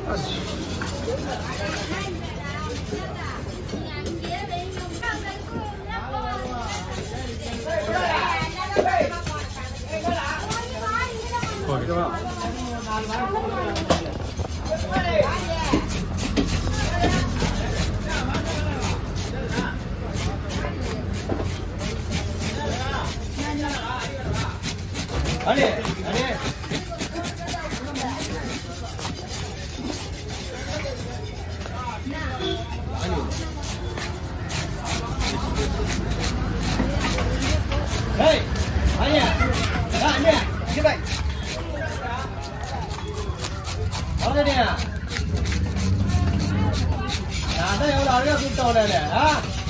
ஓகேவா அடே அடே ஏய் அண்ணே டா அண்ணே இங்க பை வரடியா நான் தான் எவ்வளவு அழகா கூப்பிட்ட உடனே ஆ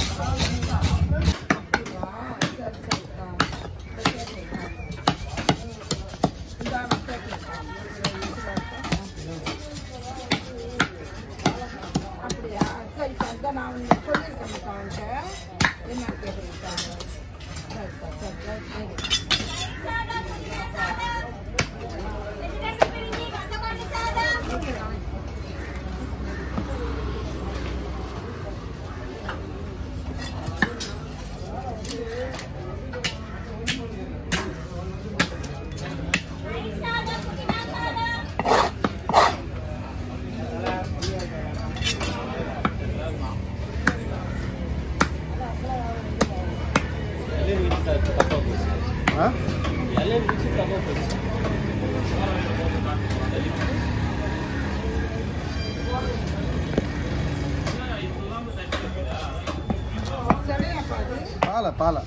அப்படியா சரி சரி தான் நான் வந்து சொல்லியிருக்கேன் அவன்கிட்ட என்ன கேட்குறேன் சரி சரி சரி சரி சரி எல்லாம் வீட்டு தப்பா போச்சு ஆ எல்லாம் வீட்டு தப்பா போச்சு சரியாப்பா அது பாலை பாலை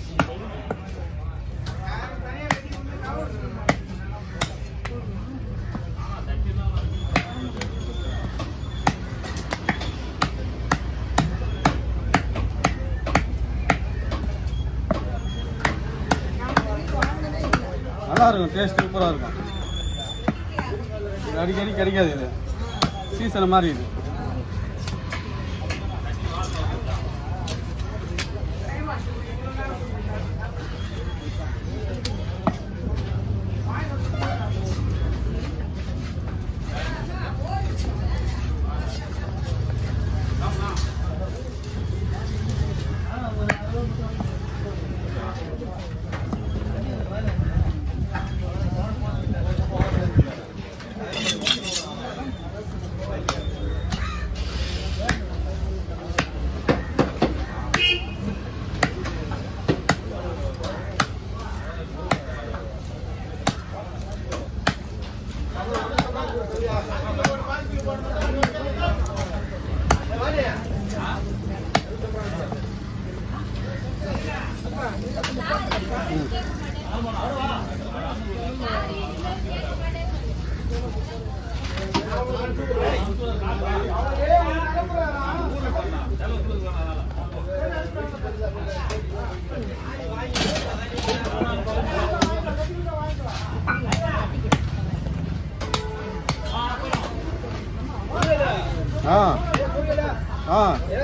நான் சொல்லி வாங்கினதே இல்லை நல்லா இருக்கும் டேஸ்ட் சூப்பராக இருக்கும் இது அடிக்கடி கிடைக்காது இது சீசன் மாதிரி இது ஆ ஆ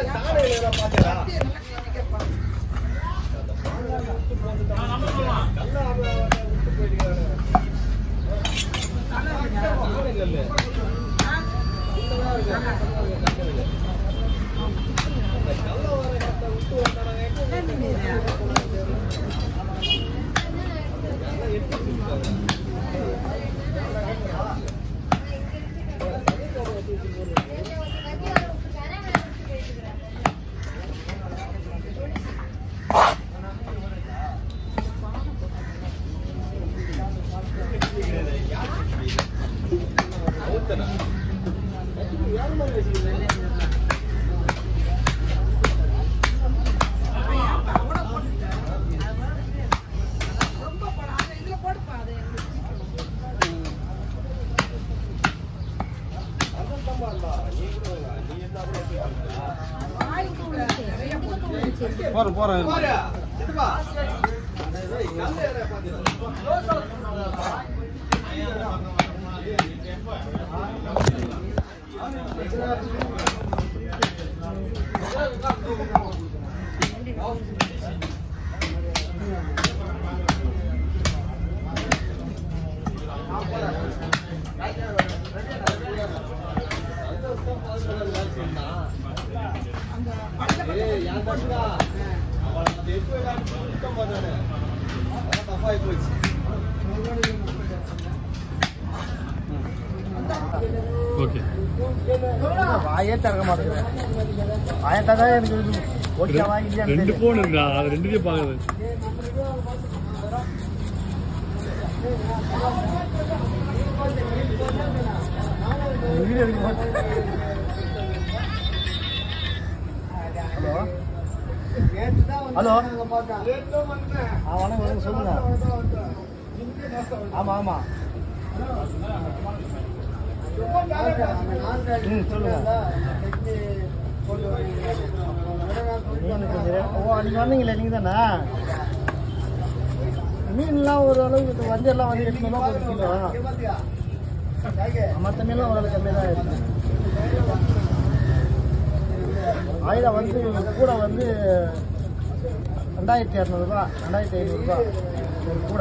போறேன் போறேன் சொன்னான் அந்த பச்சை ஏய், என் தட்டுடா. அவளை நான் எடுத்து வைக்கலாம்னு சொல்லிட்டு போனானே. அதான் தப்பாகி போச்சு. ஓகே வாயே திறக்க மாட்டேங்கிறேன் வாயை தான் எனக்கு இது ஓகேவா இல்லையான்னு ரெண்டு தெரியும். போன் இருக்கா அது ரெண்டுத்தையும் பாக்குது வீடியோ எடுக்க மாட்டேன் ஹலோ ஹலோ ஆ வணக்கம் வணக்கம் சொல்லுங்க ஆமா ஆமா ம் சொல்லுங்க மீன் கொஞ்சம் ரே- ஓ அன்னைக்கு வந்தீங்களே நீங்க தானே மீன்லாம் ஒரு அளவுக்கு வஞ்செல்லாம் வந்து எட்நூறுவா ஒரு கிலோ மற்ற மீன்லாம் ஓரளவு கம்மியாக தான் இருக்கு ஆயிரம் வந்து கூட வந்து ரெண்டாயிரத்தி இரநூறுபா ரெண்டாயிரத்தி ஐநூறுரூபா ஒரு கூட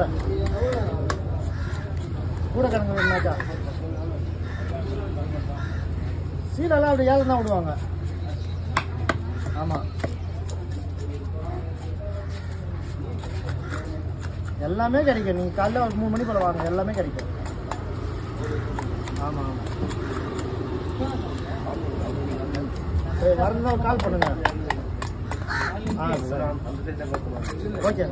கூட கணக்கு வேணுனாக்கா சீலெல்லாம் அப்படி ஏழை தான் விடுவாங்க ஆமாம் எல்லாமே கிடைக்கும் நீங்கள் காலைல ஒரு மூணு மணி போல வாங்க எல்லாமே கிடைக்கும் ஆமாம் ஆமாம் சரி வரணும்னா ஒரு கால் பண்ணுங்க ஆ சரி ஓகே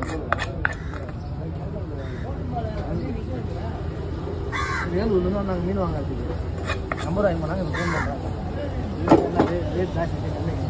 வேலூர்லேருந்து வந்தாங்க மீன் வாங்குறதுக்கு நம்பர் வாங்கி போனாங்க எனக்கு ஃபோன் பண்ணுறேன் என்ன ரேட் ரேட் ஜாஸ்தி என்னைக்கு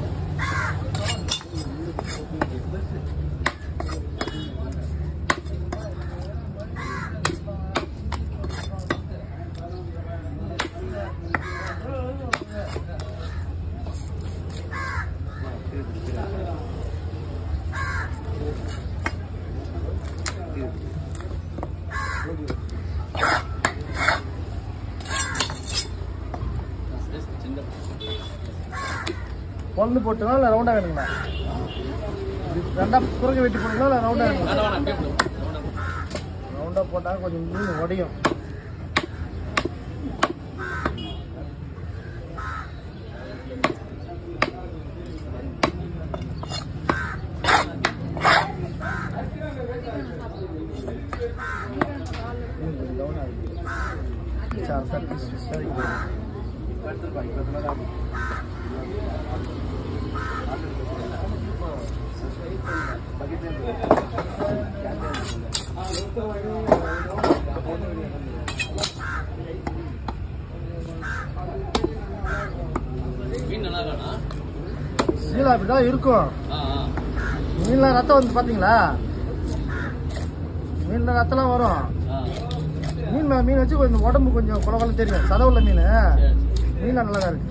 பொண்ணு போட்டுங்களா இல்லை ரவுண்டாக வேணுங்களா ரெண்டா குறுக்கு வெட்டி போடுங்களா இல்லை ரவுண்டாக வேணுங்களா வேணாம், வேணாம், கேட்கணும். வேணாம். ரவுண்டாக போட்டால் கொஞ்சம் மீன் உடையும் மீன் கொஞ்சம் down ஆகுது. சார் சார் சரி மீன் நல்லா இருக்காண்ணா? சீலா இப்படி தான் இருக்கும் ஆ, ஆ. மீன்லாம் ரத்தம் வந்து பார்த்தீங்களா மீனில் ரத்தம்லாம் வரும் ஆ. மீன் மேல மீன் வச்சு கொஞ்சம் உடம்பு கொஞ்சம் குல குல தெரியும் சதவுள்ள மீன் சரி, சரி. மீன்லாம் நல்லா தான் இருக்கு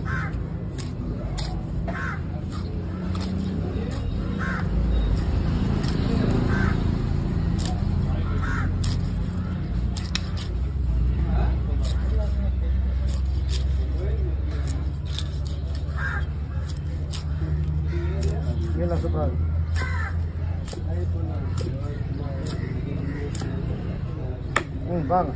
மீன்லாம் சூப்பராக இருக்கு ம் வாங்க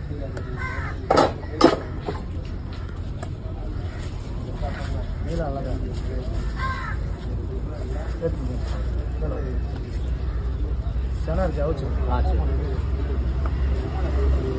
மீன் அழகா எடுத்துக்கோங்க. சரி. செனா இருக்கு அவிச்சு ஆ, சரி.